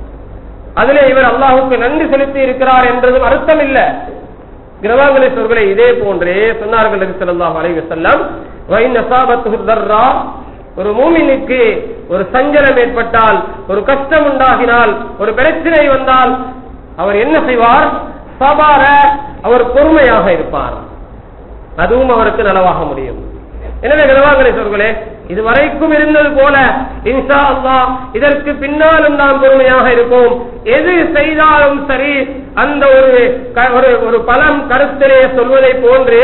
அதிலே இவர் அல்லாஹுக்கு நன்றி செலுத்தி இருக்கிறார் என்றதும் அர்த்தம் இல்ல கிரவாங்களை சொல்களை இதே போன்றே சொன்னார்கள் நபி ஸல்லல்லாஹு அலைஹி வஸல்லம் வைன் அஸாபத்துஹு தர்ரா ஒரு மூமினுக்கு ஒரு சஞ்சலம் ஏற்பட்டால் ஒரு கஷ்டம் உண்டாகினால் ஒரு பிரச்சனை வந்தால் அவர் என்ன செய்வார் சபார அவர் பொறுமையாக இருப்பார் அதுவும் அவருக்கு நலவாக முடியும் எனவே நிலவாங்களை சொல்களே இதுவரைக்கும் இருந்தது போல இன்ஷா அல்லாஹ் இதற்கு பின்னாலும் நாம் பொறுமையாக இருப்போம் எது செய்தாலும் சரி அந்த ஒரு க- ஒரு ஒரு பலம் கருத்திலே சொல்வதை போன்று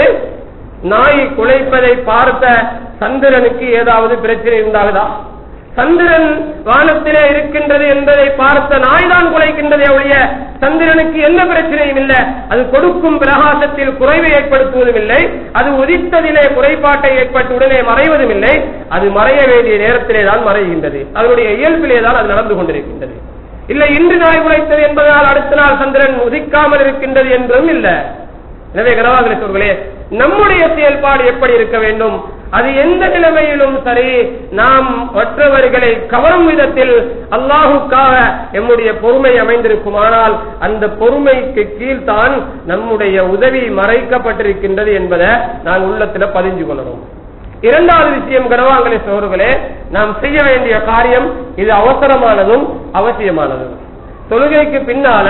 நாய் குலைப்பதை பார்த்த சந்திரனுக்கு ஏதாவது பிரச்சனை உண்டாகுதா சந்திரன் வானத்திலே இருக்கின்றது என்பதை பார்த்த நாய் தான் குலைக்கின்றதே ஒழிய சந்திரனுக்கு எந்த பிரச்சனையும் இல்லை அது கொடுக்கும் பிரகாசத்தில் குறைவை ஏற்படுத்துவதும் இல்லை அது உதித்ததிலே குறைபாட்டை ஏற்பட்டு உடனே மறைவதும் இல்லை அது மறைய வேண்டிய நேரத்திலே தான் மறைகின்றது அதனுடைய இயல்பிலே தான் அது நடந்து கொண்டிருக்கின்றது இல்லை இன்று நாய் குலைத்தது என்பதால் அடுத்த நாள் சந்திரன் உதிக்காமல் இருக்கின்றது என்றும் இல்லை எனவே கனவாகலை சொல்களே நம்முடைய செயல்பாடு எப்படி இருக்க வேண்டும் அது எந்த நிலைமையிலும் சரி நாம் மற்றவர்களை கவரும் விதத்தில் அல்லாஹுக்காக எம்முடைய பொறுமை அமைந்திருக்குமானால் அந்த பொறுமைக்கு கீழ்தான் நம்முடைய உதவி மறைக்கப்பட்டிருக்கின்றது என்பதை நான் உள்ளத்துல பதிஞ்சு கொள்ளணும் இரண்டாவது விஷயம் கனவாங்கலை சோர்களே நாம் செய்ய வேண்டிய காரியம் இது அவசரமானதும் அவசியமானதும் தொழுகைக்கு பின்னால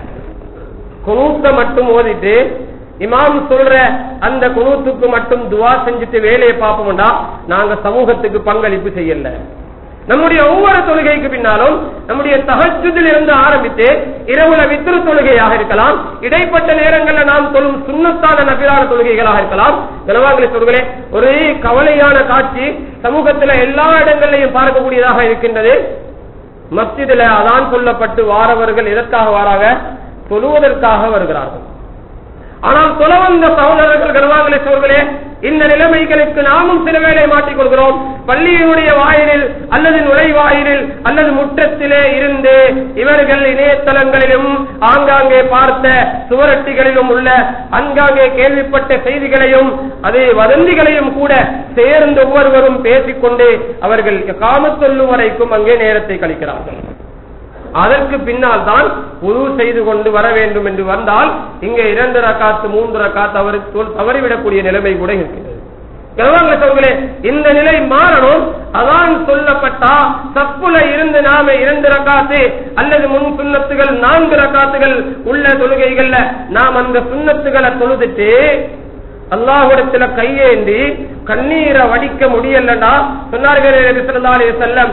குனூத்த மட்டும் ஓதிட்டு இமாம் சொல்ற அந்த குனூத்துக்கு மட்டும் துவா செஞ்சுட்டு வேலையை பார்ப்போம்டா நாங்க சமூகத்துக்கு பங்களிப்பு செய்யல நம்முடைய ஒவ்வொரு தொழுகைக்கு பின்னாலும் நம்முடைய தகச்சுதில் இருந்து ஆரம்பித்து இரவுல வித்திரு தொழுகையாக இருக்கலாம் இடைப்பட்ட நேரங்களில் நாம் தொழும் சுண்ணத்தான நபிலான தொழுகைகளாக இருக்கலாம் நிலவாங்கலை சொல்களே ஒரு கவலையான காட்சி சமூகத்துல எல்லா இடங்களிலையும் பார்க்கக்கூடியதாக இருக்கின்றது மஸ்ஜிதுல அதான் சொல்லப்பட்டு வாரவர்கள் எதற்காக வாராங்க தொழுவதற்காக வருகிறார்கள் ஆனால் தொல வந்த சகோதரர்கள் கருவாங்களே சோர்களே இந்த நிலைமைகளுக்கு நாமும் சில வேளை மாட்டிக் கொள்கிறோம் பள்ளியினுடைய வாயிலில் அல்லது நுழைவாயிலில் அல்லது முற்றத்திலே இருந்து இவர்கள் இணையதளங்களிலும் ஆங்காங்கே பார்த்த சுவரட்டிகளிலும் உள்ள அங்காங்கே கேள்விப்பட்ட செய்திகளையும் அதே வதந்திகளையும் கூட சேர்ந்து ஒவ்வொருவரும் பேசிக்கொண்டு அவர்கள் காமத்தொல்லு வரைக்கும் அங்கே நேரத்தை கழிக்கிறார்கள் அதற்கு பின்னால் தான் உரு செய்து கொண்டு வர வேண்டும் என்று வந்தால் இங்கே இரண்டு ரக்காத்து மூன்று ரக்காத்து அவர் தவறிவிடக்கூடிய நிலைமை கூட இருக்கிறது கருவாங்களே இந்த நிலை மாறணும் அதான் சொல்லப்பட்டா சப்புல இருந்து நாம இரண்டு ரக்காத்து அல்லது முன் சுண்ணத்துகள் நான்கு ரக்காத்துகள் உள்ள தொழுகைகள்ல நாம் அந்த சுண்ணத்துகளை தொழுதுட்டு அல்லாஹுடத்துல கையேந்தி கண்ணீரை வடிக்க முடியலடா சொன்னார்கள் செல்லம்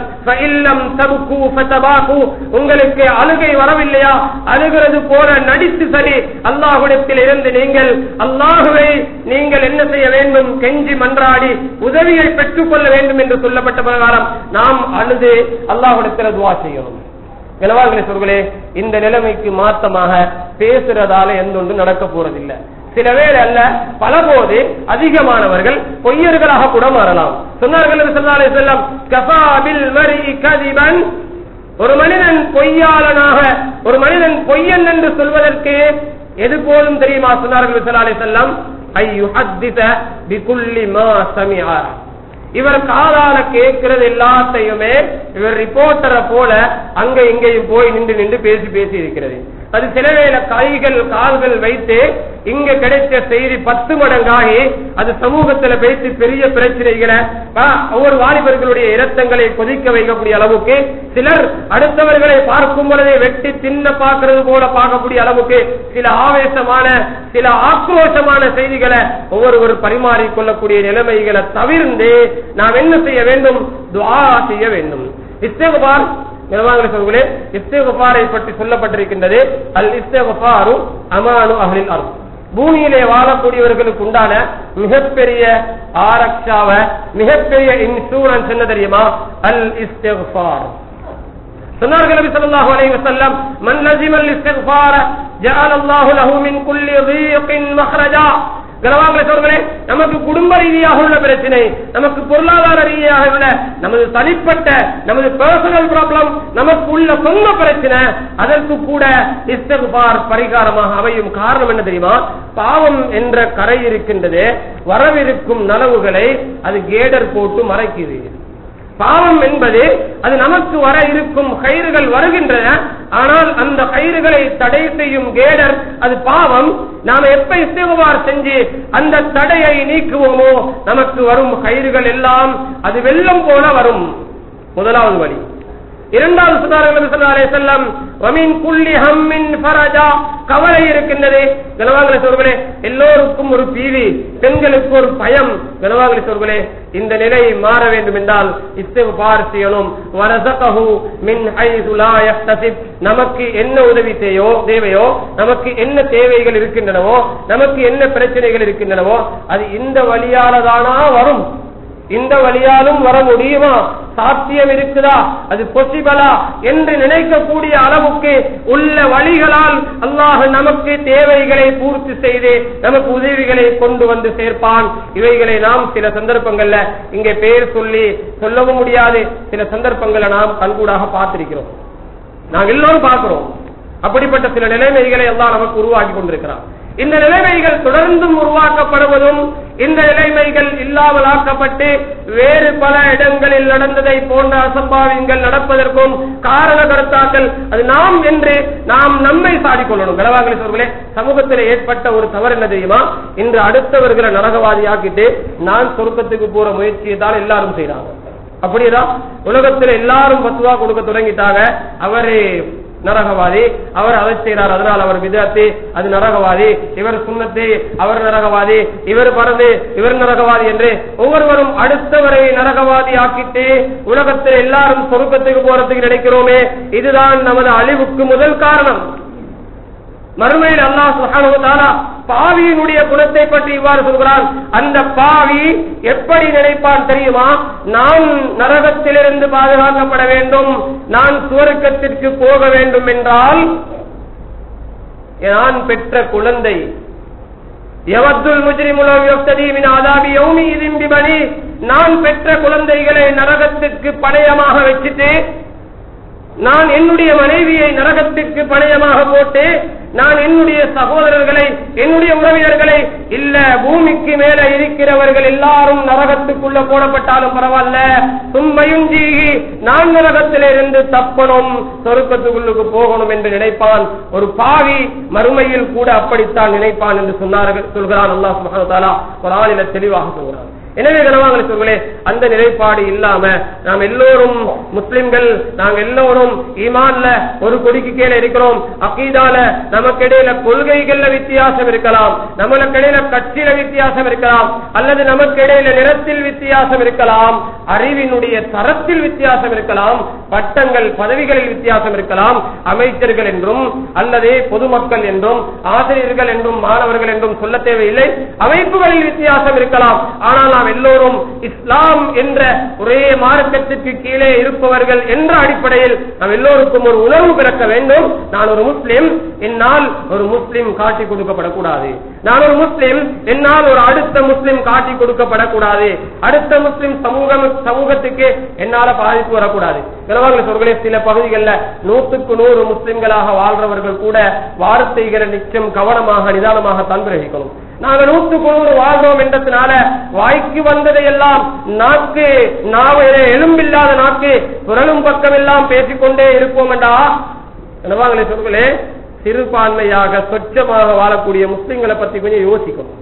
உங்களுக்கு அழுகை வரவில்லையா அழுகிறது போல நடித்து சரி அல்லாஹுடத்தில் இருந்து நீங்கள் அல்லாஹுவை நீங்கள் என்ன செய்ய வேண்டும் கெஞ்சி மன்றாடி உதவியை பெற்றுக் கொள்ள வேண்டும் என்று சொல்லப்பட்ட பிரகாரம் நாம் அழுது அல்லாஹுடத்தில் துவா செய்யணும் கனவாங்களே சொல்களே இந்த நிலைமைக்கு மாற்றமாக பேசுறதால எந்த ஒன்று நடக்க போறதில்லை சில பேர் அல்ல பல போது அதிகமானவர்கள் பொய்யர்களாக கூட மாறலாம் சொன்னார்கள் செல்லம் கசாபில் மரி கதிபன் ஒரு மனிதன் பொய்யாளனாக ஒரு மனிதன் பொய்யன் என்று சொல்வதற்கு எது போலும் தெரியுமா சொன்னார்கள் செல்லாலே செல்லம் ஐயு ஹத்தித பிகுல்லி மா சமிஆ இவர் காதால கேட்கிறது எல்லாத்தையுமே இவர் ரிப்போர்ட்டரை போல அங்க இங்கேயும் போய் நின்று நின்று பேசி பேசி இருக்கிறது அது சில வேளை கைகள் கால்கள் வைத்து இங்க கிடைச்ச செய்தி பத்து மடங்காகி அது சமூகத்துல பேசி பெரிய பிரச்சனைகளை ஒவ்வொரு வாலிபர்களுடைய இரத்தங்களை கொதிக்க வைக்கக்கூடிய அளவுக்கு சிலர் அடுத்தவர்களை பார்க்கும் பொழுதே வெட்டி தின்ன பார்க்கிறது போல பார்க்கக்கூடிய அளவுக்கு சில ஆவேசமான சில ஆக்ரோஷமான செய்திகளை ஒவ்வொருவர் பரிமாறிக் கொள்ளக்கூடிய நிலைமைகளை தவிர்ந்து நாம் என்ன செய்ய வேண்டும் துவா செய்ய வேண்டும் இஸ்தகுபார் நிலவாங்களே இஸ்தகுபாரை பற்றி சொல்லப்பட்டிருக்கின்றது அல் இஸ்தகுபாரு அமானு அகலில் அருள் பூமியிலே வாழக்கூடியவர்களுக்கு உண்டான மிகப்பெரிய ஆரக்ஷாவ மிகப்பெரிய இன்சூரன்ஸ் என்ன தெரியுமா அல் இஸ்தகுபார் சொன்னார்கள் நபி ஸல்லல்லாஹு அலைஹி வஸல்லம் மன் லஸிம அல் இஸ்திக்ஃபார ஜஅல அல்லாஹு லஹு மின் குல்லி தீகின் மக்ரஜா கனவாங்களே சொல்களே நமக்கு குடும்ப ரீதியாக உள்ள பிரச்சனை நமக்கு பொருளாதார ரீதியாக உள்ள நமது தனிப்பட்ட நமது பர்சனல் ப்ராப்ளம் நமக்கு உள்ள சொந்த பிரச்சனை அதற்கு கூட இஸ்தகுபார் பரிகாரமாக அமையும் காரணம் என்ன தெரியுமா பாவம் என்ற கரை இருக்கின்றது வரவிருக்கும் நலவுகளை அது கேடர் போட்டு மறைக்குது பாவம் என்பது அது நமக்கு வர இருக்கும் கயிறுகள் வருகின்றன ஆனால் அந்த கயிறுகளை தடை செய்யும் கேடர் அது பாவம் நாம எப்ப இஸ்திகுபார் செஞ்சு அந்த தடையை நீக்குவோமோ நமக்கு வரும் கயிறுகள் எல்லாம் அது வெள்ளம் போல வரும் முதலாவது வழி இரண்டாவது சுதாரங்கள் செல்லம் வமின் குள்ளி ஹம்மின் ஃபரஜா கவலை இருக்கின்றது கனவாங்கலை சோர்களே எல்லோருக்கும் ஒரு பீதி பெண்களுக்கு ஒரு பயம் கனவாங்கலை சோர்களே இந்த நிலை மாற வேண்டும் என்றால் இஸ்திகுபார் செய்யணும் வரசகஹு மின் ஹைசு லா யஹ்தசிப் நமக்கு என்ன உதவி தேவையோ தேவையோ நமக்கு என்ன தேவைகள் இருக்கின்றனவோ நமக்கு என்ன பிரச்சனைகள் இருக்கின்றனவோ அது இந்த வழியால தானா வரும் இந்த வழியாலும் வர முடியுமா சாத்தியம் இருக்குதா அது பொசிபலா என்று நினைக்கக்கூடிய அளவுக்கு உள்ள வழிகளால் அல்லாஹ் நமக்கு தேவைகளை பூர்த்தி செய்து நமக்கு உதவிகளை கொண்டு வந்து சேர்ப்பான் இவைகளை நாம் சில சந்தர்ப்பங்கள்ல இங்கே பேர் சொல்லி சொல்லவும் முடியாது சில சந்தர்ப்பங்களை நாம் கண்கூடாக பார்த்திருக்கிறோம் நாங்கள் எல்லோரும் பார்க்கிறோம் அப்படிப்பட்ட சில நிலைமைகளை எல்லாம் நமக்கு உருவாக்கி கொண்டிருக்கிறான் இந்த நிலைமைகள் தொடர்ந்தும் உருவாக்கப்படுவதும் இந்த நிலைமைகள் இல்லாமல் ஆக்கப்பட்டு வேறு பல இடங்களில் நடந்ததை போன்ற அசம்பாவியங்கள் நடப்பதற்கும் காரண கருத்தாக்கள் அது நாம் என்று நாம் நம்மை சாடிக்கொள்ளணும் கனவாங்கலை சொல்களே சமூகத்தில் ஏற்பட்ட ஒரு தவறு என்ன தெரியுமா இன்று அடுத்தவர்களை நரகவாதியாக்கிட்டு நான் சொர்க்கத்துக்கு போற முயற்சியை தான் எல்லாரும் செய்யறாங்க அப்படியேதான் உலகத்தில் எல்லாரும் பத்துவா கொடுக்க தொடங்கிட்டாங்க அவரே நரகவாதி அவர் அதை செய்கிறார் அதனால் அவர் விதத்து அது நரகவாதி இவர் சுண்ணத்து அவர் நரகவாதி இவர் பறந்து இவர் நரகவாதி என்று ஒவ்வொருவரும் அடுத்தவரை நரகவாதி ஆக்கிட்டு உலகத்தில் எல்லாரும் சொருக்கத்துக்கு போறதுக்கு நினைக்கிறோமே இதுதான் நமது அழிவுக்கு முதல் காரணம் மறுமையில் அல்லாஹ் சுப்ஹானஹு தஆலா பாவியினுடைய குணத்தை பற்றி இவ்வாறு சொல்கிறான் அந்த பாவி எப்படி நினைப்பான் தெரியுமா நான் நரகத்திலிருந்து பாதுகாக்கப்பட வேண்டும் நான் சுவர்க்கத்திற்கு போக வேண்டும் என்றால் நான் பெற்ற குழந்தை எவத்துல் முஜ்ரிமுலம் யஃப்ததி மின் ஆதாபி யௌமிஇதின் பிபனி நான் பெற்ற குழந்தைகளை நரகத்திற்கு பணயமாக வச்சுட்டு நான் என்னுடைய மனைவியை நரகத்திற்கு பணயமாக போட்டு நான் என்னுடைய சகோதரர்களை என்னுடைய உறவினர்களை இல்ல பூமிக்கு மேல இருக்கிறவர்கள் எல்லாரும் நரகத்துக்குள்ள போடப்பட்டாலும் பரவாயில்ல தும்மையும் ஜீகி நான் நரகத்திலிருந்து தப்பணும் சொருக்கத்துக்குள்ளுக்கு போகணும் என்று நினைப்பான் ஒரு பாவி மறுமையில் கூட அப்படித்தான் நினைப்பான் என்று சொன்னார்கள் சொல்கிறான் அல்லாஹ் சுப்ஹானஹு வ தஆலா குர்ஆனில தெளிவாக சொல்கிறான் எனவே கனவாங்களை சொல்களே அந்த நிலைப்பாடு இல்லாம நாம் எல்லோரும் முஸ்லிம்கள் நாங்க எல்லோரும் ஈமான்ல ஒரு கொடிக்கு கீழே இருக்கிறோம் அகீதால நமக்கு இடையில கொள்கைகள்ல வித்தியாசம் இருக்கலாம் நமக்கு இடையில கட்சியில வித்தியாசம் இருக்கலாம் அல்லது நமக்கு இடையில நிறத்தில் வித்தியாசம் இருக்கலாம் அறிவினுடைய தரத்தில் வித்தியாசம் இருக்கலாம் பட்டங்கள் பதவிகளில் வித்தியாசம் இருக்கலாம் அமைச்சர்கள் என்றும் அல்லது பொதுமக்கள் என்றும் ஆசிரியர்கள் என்றும் மாணவர்கள் என்றும் சொல்ல தேவையில்லை அமைப்புகளில் வித்தியாசம் இருக்கலாம் ஆனால் நாம் எல்லோரும் இஸ்லாம் என்ற ஒரே மார்க்கத்திற்கு கீழே இருப்பவர்கள் என்ற அடிப்படையில் நாம் எல்லோருக்கும் ஒரு உணர்வு பிறக்க வேண்டும் நான் ஒரு முஸ்லிம் என்னால் ஒரு முஸ்லிம் காட்டி கொடுக்கப்படக்கூடாது நான் ஒரு முஸ்லிம் என்னால் ஒரு அடுத்த முஸ்லிம் காட்டி கொடுக்கப்படக்கூடாது அடுத்த முஸ்லிம் சமூகம் சமூகத்துக்கு என்னால பாதிப்பு வரக்கூடாது கனவாங்கள சொல்களே சில பகுதிகளில் நூற்றுக்கு நூறு முஸ்லிம்களாக வாழ்றவர்கள் கூட வார்த்தைகளை நிச்சயம் கவனமாக நிதானமாக தான் கிரகிக்கணும் நாங்க நூற்றுக்கு நூறு வாழ்றோம் என்றதுனால வாய்க்கு வந்ததை எல்லாம் நாக்கு நாவ எலும்பில்லாத நாக்கு குரலும் பக்கம் எல்லாம் பேசிக்கொண்டே இருப்போம் என்றா என்னவாங்களே சொல்களே சிறுபான்மையாக சொச்சமாக வாழக்கூடிய முஸ்லிம்களை பத்தி கொஞ்சம் யோசிக்கணும்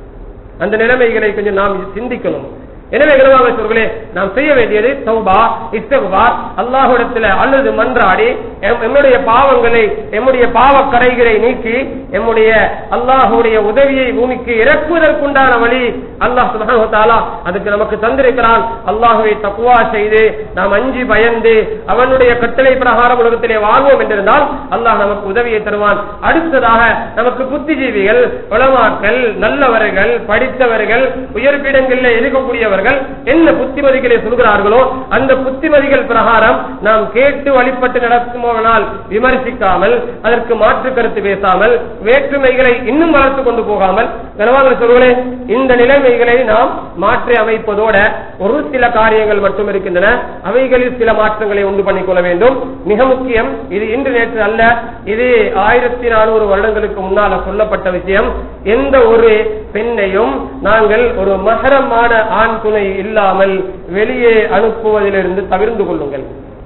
அந்த நிலைமைகளை கொஞ்சம் நாம் சிந்திக்கணும் எனவே கனவாங்க சொல்களே நாம் செய்ய வேண்டியது தௌபா இஸ்தகுபார் அல்லாஹுடத்துல அல்லது மன்றாடி எம்- எம்முடைய பாவங்களை எம்முடைய பாவ கரைகளை நீக்கி எம்முடைய அல்லாஹுடைய உதவியை பூமிக்கு இறக்குவதற்குண்டான வழி அல்லாஹ் சுப்ஹானஹு வ தஆலா அதுக்கு நமக்கு தந்திருக்கிறான் அல்லாஹுவை தக்குவா செய்து நாம் அஞ்சி பயந்து அவனுடைய கட்டளை பிரகாரம் உலகத்திலே வாழ்வோம் என்றிருந்தால் அல்லாஹ் நமக்கு உதவியை தருவான் அடுத்ததாக நமக்கு புத்திஜீவிகள் உளமாக்கள் நல்லவர்கள் படித்தவர்கள் உயர்பீடங்களில் இருக்கக்கூடியவர்கள் என்ன புத்திமதிகளை சொல்கிறார்களோ அந்த புத்திமதிகள் பிரகாரம் நாம் கேட்டு வழிபட்டு நடக்குமானால் விமர்சிக்காமல் அதற்கு மாற்று கருத்து பேசாமல் வேற்றுமைகளை இன்னும் வளர்த்து கொண்டு போகாமல் கனவாங்கள் சொல்களே இந்த நிலைமைகளை நாம் மாற்றி அமைப்பதோட ஒரு சில காரியங்கள் மட்டும் இருக்கின்றன அவைகளில் சில மாற்றங்களை உண்டு பண்ணிக்கொள்ள வேண்டும் மிக முக்கியம் இது இன்று நேற்று அல்ல இது ஆயிரத்தி நானூறு வருடங்களுக்கு முன்னால சொல்லப்பட்ட விஷயம் எந்த ஒரு பெண்ணையும் நாங்கள் ஒரு மகரமான ஆண் துணை இல்லாமல் வெளியே அனுப்புவதிலிருந்து தவிர்ந்து கொள்ளுங்கள்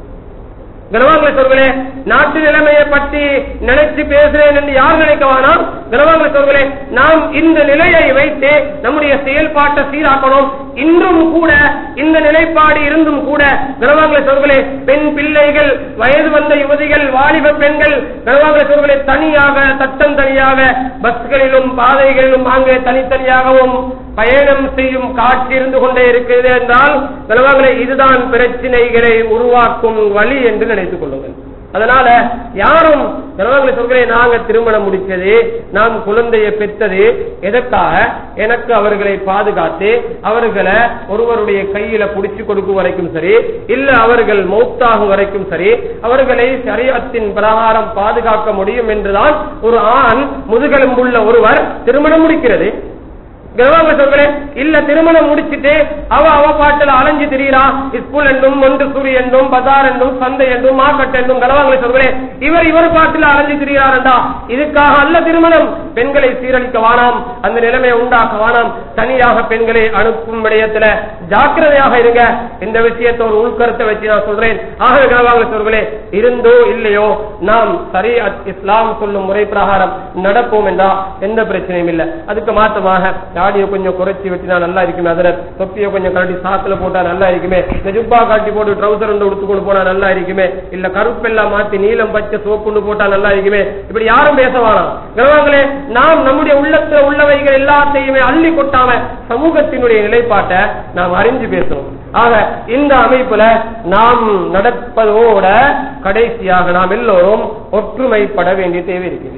கனவாங்களை சொல்களே நாட்டு நிலைமையை பற்றி நினைச்சு பேசுறேன் என்று யார் நினைக்க வேணாம் கனவாங்களை சொல்களே நாம் இந்த நிலையை வைத்து நம்முடைய செயல்பாட்டை சீராக்கணும் இன்றும் கூட இந்த நிலைப்பாடு இருந்தும் கூட கனவாங்களை சொல்களே பெண் பிள்ளைகள் வயது வந்த யுவதிகள் வாலிப பெண்கள் கனவாங்களை சொல்களே தனியாக தட்டம் தனியாக பஸ்களிலும் பாதைகளிலும் அங்கே தனித்தனியாகவும் பயணம் செய்யும் காட்சி இருந்து கொண்டே இருக்கிறது என்றால் கனவாங்களை இதுதான் பிரச்சனைகளை உருவாக்கும் வழி என்று நினைத்துக் கொள்ளுங்கள் அதனால யாரும் கனவாங்களை சொல்கிறேன் நாங்க திருமணம் முடிச்சது நாம் குழந்தையை பெற்றது எதற்காக எனக்கு அவர்களை பாதுகாத்து அவர்களை ஒருவருடைய கையில புடிச்சு கொடுக்கும் வரைக்கும் சரி இல்ல அவர்கள் மௌத்தாகும் வரைக்கும் சரி அவர்களை சரியத்தின் பிரகாரம் பாதுகாக்க முடியும் என்றுதான் ஒரு ஆண் முதுகெலும்புள்ள ஒருவர் திருமணம் முடிக்கிறது கனவாங்க சொல்கிறேன் இல்ல திருமணம் முடிச்சிட்டு அவ அவ பாட்டுல அலைஞ்சு திரியிறா ஸ்கூல் என்றும் ஒன்று சூரி என்றும் பஜார் என்றும் சந்தை என்றும் மார்க்கெட் என்றும் கனவாங்களை சொல்கிறேன் இவர் இவர் பாட்டுல அலைஞ்சு திரிகிறாரண்டா இதுக்காக அல்ல திருமணம் பெண்களை சீரழிக்க வானாம் அந்த நிலைமையை உண்டாக்க வானாம் தனியாக பெண்களை அனுப்பும் விடயத்துல ஜாக்கிரதையாக இருங்க இந்த விஷயத்தை ஒரு உள்கருத்தை வச்சு நான் சொல்றேன் ஆக கனவாங்களை சொல்கிறேன் இருந்தோ இல்லையோ நாம் சரி இஸ்லாம் சொல்லும் முறை பிரகாரம் நடப்போம் என்றா எந்த பிரச்சனையும் இல்லை அதுக்கு மாற்றமாக தாடியை கொஞ்சம் குறைச்சி வெட்டினா நல்லா இருக்குமே அதுல தொப்பியை கொஞ்சம் கழட்டி சாக்குல போட்டா நல்லா இருக்குமே இந்த ஜுப்பா காட்டி போட்டு ட்ரௌசர் ரெண்டு உடுத்துக்கொண்டு போனா நல்லா இருக்குமே இல்ல கருப்பெல்லாம் மாத்தி நீலம் பச்சை சோப்புண்டு போட்டா நல்லா இருக்குமே இப்படி யாரும் பேச வேணாம் கனவாங்களே நாம் நம்முடைய உள்ளத்துல உள்ளவைகள் எல்லாத்தையுமே அள்ளி கொட்டாம சமூகத்தினுடைய நிலைப்பாட்டை நாம் அறிஞ்சு பேசணும் ஆக இந்த அமைப்புல நாம் நடப்பதோட கடைசியாக நாம் எல்லோரும் ஒற்றுமைப்பட வேண்டிய தேவை இருக்குது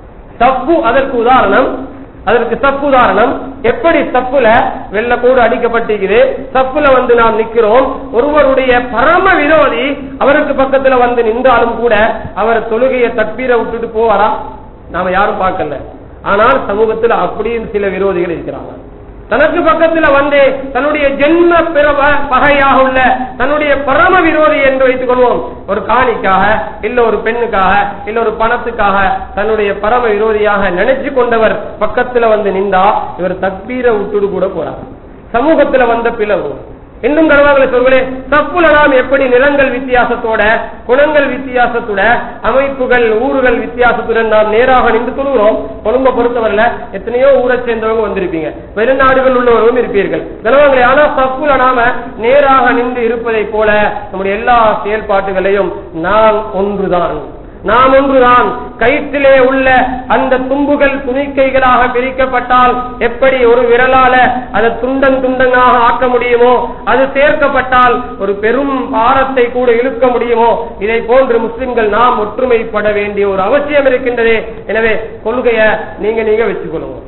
தப்பு அதற்கு உதாரணம் அதற்கு தப்பு உதாரணம் எப்படி தப்புல வெள்ளக்கூடு அடிக்கப்பட்டிருக்குது தப்புல வந்து நாம் நிக்கிறோம் ஒருவருடைய பரம விரோதி அவருக்கு பக்கத்துல வந்து நின்றாலும் கூட அவர் தொழுகையை தப்பீர விட்டுட்டு போவாரா நாம யாரும் பார்க்கல ஆனால் சமூகத்தில் அப்படியும் சில விரோதிகள் இருக்கிறாங்க தனக்கு பக்கத்துல வந்து தன்னுடைய ஜென்ம பிற பகையாக உள்ள தன்னுடைய பரம விரோதி என்று வைத்துக் கொள்வோம் ஒரு காணிக்காக இல்ல ஒரு பெண்ணுக்காக இல்ல ஒரு பணத்துக்காக தன்னுடைய பரம விரோதியாக நினைச்சு கொண்டவர் பக்கத்துல வந்து நின்றா இவர் தக்பீரை விட்டுடு கூட போறார் சமூகத்துல வந்த பிளவு இன்னும் கனவாங்களை சொல்களே தப்புல நாம் எப்படி நிலங்கள் வித்தியாசத்தோட குணங்கள் வித்தியாசத்தோட அமைப்புகள் ஊர்கள் வித்தியாசத்துடன் நாம் நேராக நின்று கொள்கிறோம் கொழும்ப பொறுத்தவரையில எத்தனையோ ஊரை சேர்ந்தவங்க வந்திருப்பீங்க வெளிநாடுகள் உள்ளவர்களும் இருப்பீர்கள் கனவாங்களே ஆனா தப்புல நாம நேராக நின்று இருப்பதை போல நம்முடைய எல்லா செயல்பாட்டுகளையும் நான் ஒன்றுதான் நாம் ஒன்றுதான் கயிற்றிலே உள்ள அந்த தும்புகள் துணிக்கைகளாக பிரிக்கப்பட்டால் எப்படி ஒரு விரலால அதை துண்டன் துண்டனாக ஆக்க முடியுமோ அது சேர்க்கப்பட்டால் ஒரு பெரும் பாரத்தை கூட இழுக்க முடியுமோ இதை போன்று முஸ்லிம்கள் நாம் ஒற்றுமைப்பட வேண்டிய ஒரு அவசியம் இருக்கின்றதே எனவே கொள்கைய நீங்க நீங்க வச்சுக்கொள்ளுங்க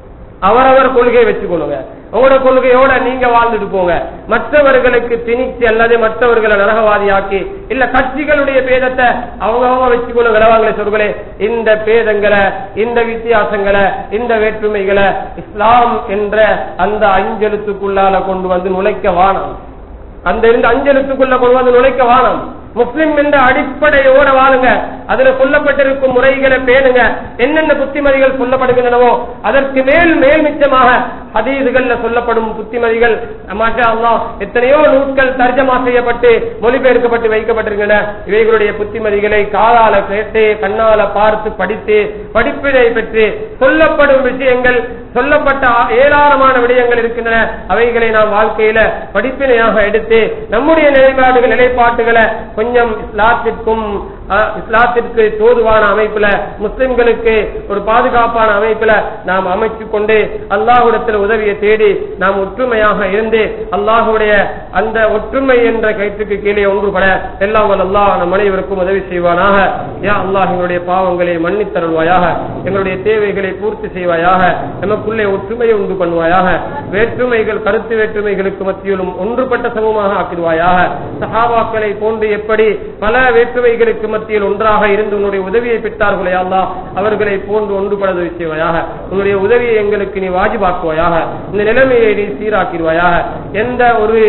அவரவர் கொள்கையை வச்சுக்கொள்ளுங்க உங்களோட கொள்கையோட நீங்க வாழ்ந்துட்டு போங்க மற்றவர்களுக்கு திணிச்சு அல்லது மற்றவர்களை நரகவாதியாக்கி இல்ல கட்சிகளுடைய பேதத்தை அவங்கவங்க வச்சுக்கொள்ள விளவாங்களே சொல்களே இந்த பேதங்களை இந்த வித்தியாசங்களை இந்த வேற்றுமைகளை இஸ்லாம் என்ற அந்த அஞ்சலுத்துக்குள்ளால கொண்டு வந்து நுழைக்க வானம் அந்த இருந்து அஞ்சலுத்துக்குள்ள கொண்டு வந்து நுழைக்க வானம் முஸ்லிம் என்ற அடிப்படையோட வாழுங்க அதுல சொல்லப்பட்டிருக்கும் முறைகளை பேணுங்க என்னென்ன புத்திமதிகள் சொல்லப்படுகின்றனவோ அதற்கு மேல் மேல் மிச்சமாக ஹதீதுகள்ல சொல்லப்படும் புத்திமதிகள் மாஷா அல்லாஹ் எத்தனையோ நூட்கள் தர்ஜமா செய்யப்பட்டு மொழிபெயர்க்கப்பட்டு வைக்கப்பட்டிருக்கின்றன இவைகளுடைய புத்திமதிகளை காலால கேட்டு கண்ணால பார்த்து படித்து படிப்பினை பெற்று சொல்லப்படும் விஷயங்கள் சொல்லப்பட்ட ஏராளமான விடயங்கள் இருக்கின்றன அவைகளை நாம் வாழ்க்கையில படிப்பினையாக எடுத்து நம்முடைய நிலைப்பாடுகள் நிலைப்பாட்டுகளை கொஞ்சம் இஸ்லாத்திற்கும் இஸ்லாத்திற்கு தோதுவான அமைப்புல முஸ்லிம்களுக்கு ஒரு பாதுகாப்பான அமைப்புல நாம் அமைச்சு கொண்டு அல்லாஹுடத்தில் உதவியை தேடி நாம் ஒற்றுமையாக இருந்து அல்லாஹுடைய அந்த ஒற்றுமை என்ற கயிற்றுக்கு கீழே ஒன்றுபட எல்லாம் அல்லாஹ் நம் அனைவருக்கும் உதவி செய்வானாக யா அல்லாஹ் எங்களுடைய பாவங்களை மன்னித்தருள்வாயாக எங்களுடைய தேவைகளை பூர்த்தி செய்வாயாக நமக்குள்ளே ஒற்றுமையை உண்டு பண்ணுவாயாக வேற்றுமைகள் கருத்து வேற்றுமைகளுக்கு மத்தியிலும் ஒன்றுபட்ட சமூகமாக ஆக்கிடுவாயாக சஹாபாக்களை போன்று எப்படி பல வேற்றுமைகளுக்கு மத்தியில் ஒன்றாக இருந்து உன்னுடைய உதவியை பெற்றார்களே அல்லா அவர்களை போன்று ஒன்றுபட செய்வாயாக உன்னுடைய உதவியை எங்களுக்கு நீ வாஜிபாக்குவாயாக இந்த நிலைமையை நீ சீராக்கிடுவாயாக எந்த ஒரு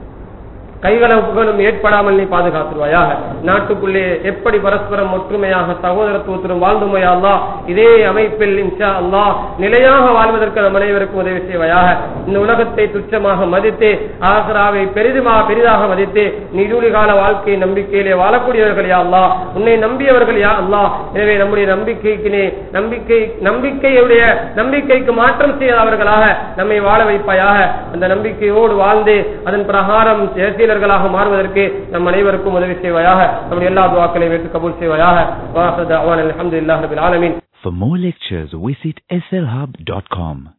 கைகலப்புகளும் ஏற்படாமல் நீ பாதுகாத்துருவாயாக நாட்டுக்குள்ளே எப்படி பரஸ்பரம் ஒற்றுமையாக சகோதரத்துவத்துடன் வாழ்ந்துமையா அல்லா இதே அமைப்பில் இன்ஷா அல்லா நிலையாக வாழ்வதற்கு நம் அனைவருக்கும் உதவி செய்வாயாக இந்த உலகத்தை துச்சமாக மதித்து ஆசராவை பெரிதுமாக பெரிதாக மதித்து நிரூலி கால வாழ்க்கை நம்பிக்கையிலே வாழக்கூடியவர்கள் யா அல்லா உன்னை நம்பியவர்கள் யா அல்லா எனவே நம்முடைய நம்பிக்கைக்கு நீ நம்பிக்கை நம்பிக்கையுடைய நம்பிக்கைக்கு மாற்றம் செய்யாதவர்களாக நம்மை வாழ வைப்பாயாக அந்த நம்பிக்கையோடு வாழ்ந்து அதன் பிரகாரம் சீலர்களாக மாறுவதற்கு நம் அனைவருக்கும் உதவி செய்வாயாக நம்முடைய எல்லா துவாக்களையும் ஏற்று கபூல் செய்வாயாக அலமதுல்லாஹ் ரபில் ஆலமீன் For more lectures, visit slhub.com.